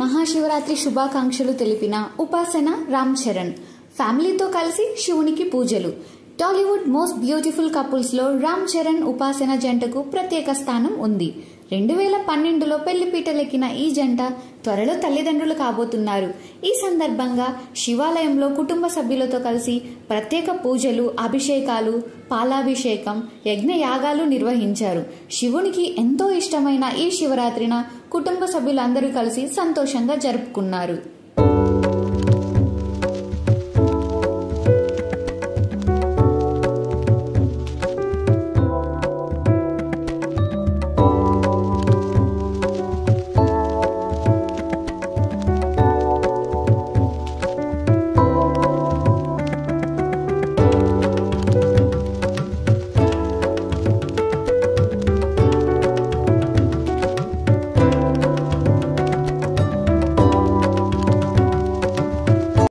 మహాశివరాత్రి శుభాకాంక్షలు తెలిపిన ఉపాసన రామ్ చరణ్ ఫ్యామిలీతో కలిసి శివునికి పూజలు టాలీవుడ్ మోస్ట్ బ్యూటిఫుల్ కపుల్స్ లో రామ్ చరణ్ ఉపాసన జంటకు ప్రత్యేక స్థానం ఉంది రెండు వేల పన్నెండులో పెళ్లిపీటలెక్కిన ఈ జంట త్వరలో తల్లిదండ్రులు కాబోతున్నారు ఈ సందర్భంగా శివాలయంలో కుటుంబ సభ్యులతో కలిసి ప్రత్యేక పూజలు అభిషేకాలు పాలాభిషేకం యజ్ఞ యాగాలు నిర్వహించారు శివునికి ఎంతో ఇష్టమైన ఈ శివరాత్రిన కుటుంబ సభ్యులందరూ కలిసి సంతోషంగా జరుపుకున్నారు